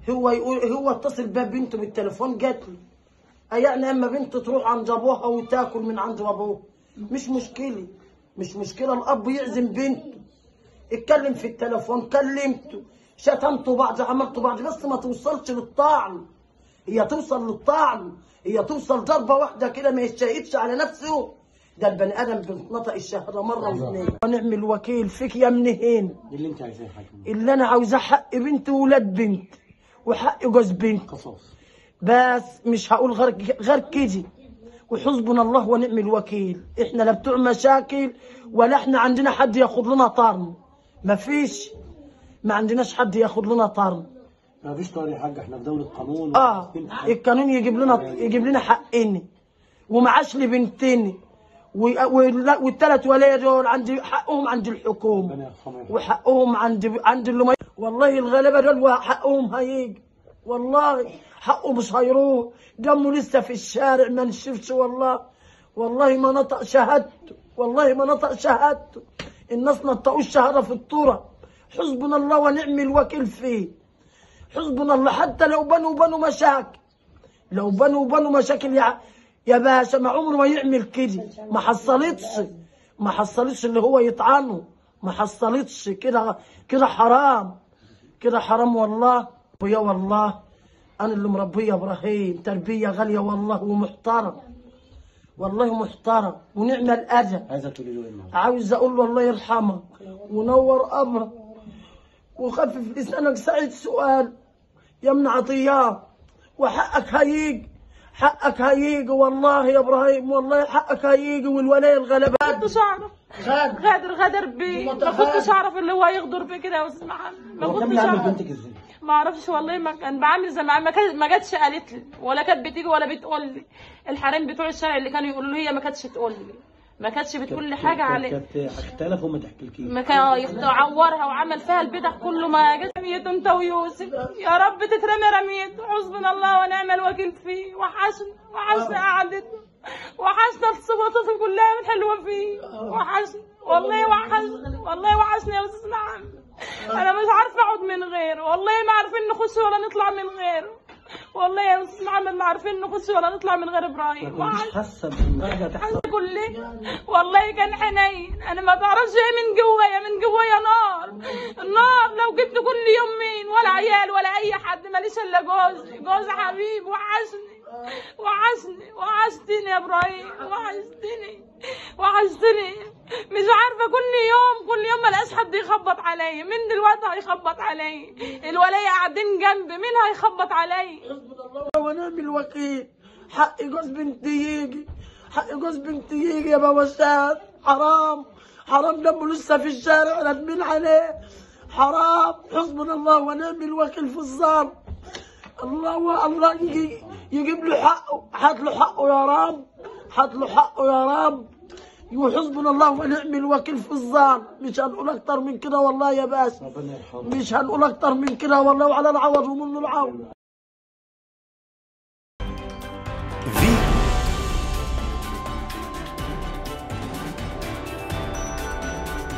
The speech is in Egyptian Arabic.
هو يقول هو اتصل باب بنته بالتليفون جات لي يعني اما بنت تروح عند ابوها وتاكل من عند ابوها مش مشكله مش مشكله الاب يعزم بنته اتكلم في التليفون كلمته شتمتوا بعض عملتوا بعض بس ما توصلش للطعن هي توصل للطعن هي توصل ضربه واحده كده ما يشهدش على نفسه ده البني ادم بيتنطق الشهاده مره واثنين ونعم الوكيل فيك يا منهين دي اللي انت عايزاه يا حاج اللي انا عاوزاه حق بنت وولاد بنت وحق جوز بنت قصاص بس مش هقول غير غير كده وحسبنا الله ونعم الوكيل احنا لا بتوع مشاكل ولا احنا عندنا حد ياخد لنا طرن مفيش ما عندناش حد ياخد لنا طرن ما فيش طاري يا حاج احنا في دوله قانون اه وعارفين حق. القانون يجيب لنا يجيب لنا حقنا ومعاش لبنتنا والثلاث ولايا دول عند حقهم عند الحكومه ربنا يرحمه يا حاج. وحقهم عند عند اللي ما والله الغلابه دول حقهم هيجي والله حقه مش هيروح دمه لسه في الشارع ما نشفش والله والله ما نطق شهادته والله ما نطق شهادته الناس نطقوا الشهاده في الطرق حسبنا الله ونعم الوكيل فيه حسبنا الله حتى لو بنوا بنوا مشاكل لو بنوا بنوا مشاكل يا يا باشا ما عمره ما يعمل كده ما حصلتش ما حصلتش اللي هو يطعنه ما حصلتش كده كده حرام كده حرام والله ويا والله انا اللي مربيه ابراهيم تربيه غاليه والله ومحترم والله محترم ونعم الاجر عايزه تقولي له ايه النهارده؟ عاوز اقول له الله يرحمه ونور قبره وخفف لسانك سعيد سؤال يا ابن عطياه وحقك هيجي حقك هيجي والله يا ابراهيم والله حقك هيجي والولايه الغلبات كنتش اعرف خد غادر غادر بيه ما كنتش اعرف اللي هو يغدر بيه كده يا استاذ محمد ما هو كان كنتش بيعمل اعرف بنتك ازاي؟ ما اعرفش والله ما كان بعمل زي ما ما كان- ما جاتش قالت لي ولا كانت بتيجي ولا بتقول لي الحريم بتوع الشارع اللي كانوا يقولوا لي هي ما كانتش تقول لي ما كانتش بتقول لي حاجه عليه كانت حكيتها لك وما تحكيلكيش ما كان يخت- عورها وعمل فيها البدع كله ما جت رميته انت ويوسف يا رب تترمي رميته حسبنا الله ونعم الوكيل فيه وحشنا وحشنا قعدته وحشنا الصفات كلها من حلوه فيه وحشنا والله وحشنا والله وحشنا يا استاذ نعم انا مش عارفه اقعد من غيره والله ما عارفين نخش ولا نطلع من غيره والله يا استاذ محمد ما عارفين نخش ولا نطلع من غير ابراهيم ما وحشنا كنتش حاسه بحاجه تحصل كله والله كان حنين انا ما تعرفش ايه من جوايا من جوايا نار النار لو جبت كل يوم مين ولا عيال ولا اي حد ماليش الا جوزي جوز حبيب وحشني وحشني وحشتني يا ابراهيم وحشتني وحشتني مش عارفه كل يوم كل يوم ما الاقيش حد يخبط عليا مين دلوقتي هيخبط عليا الولايه قاعدين جنبي مين هيخبط عليا حسبنا الله ونعم الوكيل حق جوز بنتي يجي حق جوز بنتي يجي يا بوسات حرام حرام دمه لسه في الشارع ندمين عليه حرام حسبنا الله ونعم الوكيل في الظالم الله الله يجي يجيب له حقه هات له حقه يا رب هات له حقه يا رب وحسبنا الله ونعم الوكيل في الظالم مش هنقول اكتر من كده والله يا باشا ربنا يرحمه مش هنقول اكتر من كده والله وعلى العوض ومنه العوض